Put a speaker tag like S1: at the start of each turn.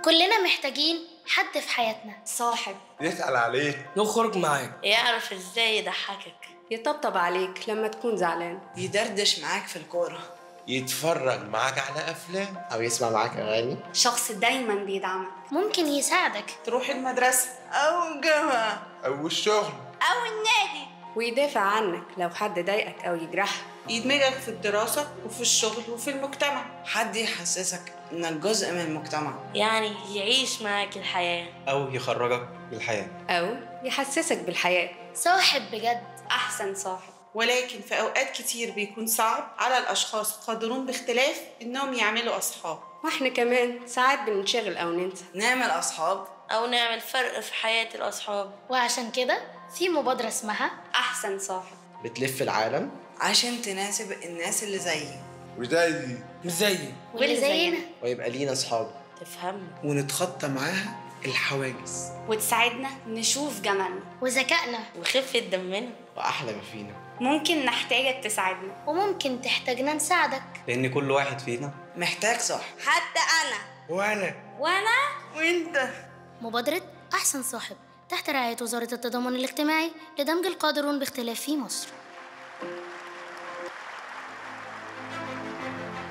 S1: كلنا محتاجين حد في حياتنا
S2: صاحب
S3: يسأل عليك
S4: نخرج معاك
S5: يعرف ازاي يضحكك
S2: يطبطب عليك لما تكون زعلان
S6: يدردش معاك في الكورة
S3: يتفرج معاك على أفلام
S7: أو يسمع معاك أغاني
S2: شخص دايما بيدعمك
S1: ممكن يساعدك
S6: تروح المدرسة أو الجامعة
S3: أو الشغل
S5: او النادي
S2: ويدافع عنك لو حد ضايقك أو يجرحك
S6: يدمجك في الدراسة وفي الشغل وفي المجتمع حد يحسسك إنك جزء من المجتمع
S5: يعني يعيش معاك الحياة
S7: أو يخرجك من الحياة
S2: أو يحسسك بالحياة
S1: صاحب بجد
S2: أحسن صاحب
S6: ولكن في أوقات كتير بيكون صعب على الأشخاص قادرون باختلاف إنهم يعملوا أصحاب
S2: واحنا كمان ساعات بننشغل أو ننسى
S6: نعمل أصحاب
S5: او نعمل فرق في حياة الاصحاب
S1: وعشان كده في مبادرة اسمها
S2: أحسن صاحب
S7: بتلف العالم
S6: عشان تناسب الناس اللي زيي
S3: وزي
S4: مش زيي
S1: واللي زينا
S7: ويبقى لينا أصحاب
S5: تفهمنا
S8: ونتخطى معاها الحواجز
S2: وتساعدنا نشوف جمالنا
S1: وذكائنا
S5: وخفة دمنا
S7: وأحلى ما فينا
S2: ممكن نحتاجك تساعدنا
S1: وممكن تحتاجنا نساعدك
S7: لأن كل واحد فينا
S6: محتاج صح
S5: حتى انا
S8: وأنا
S5: وانا
S6: وانت
S1: مبادرة أحسن صاحب تحت رعاية وزارة التضامن الاجتماعي لدمج القادرون باختلاف في مصر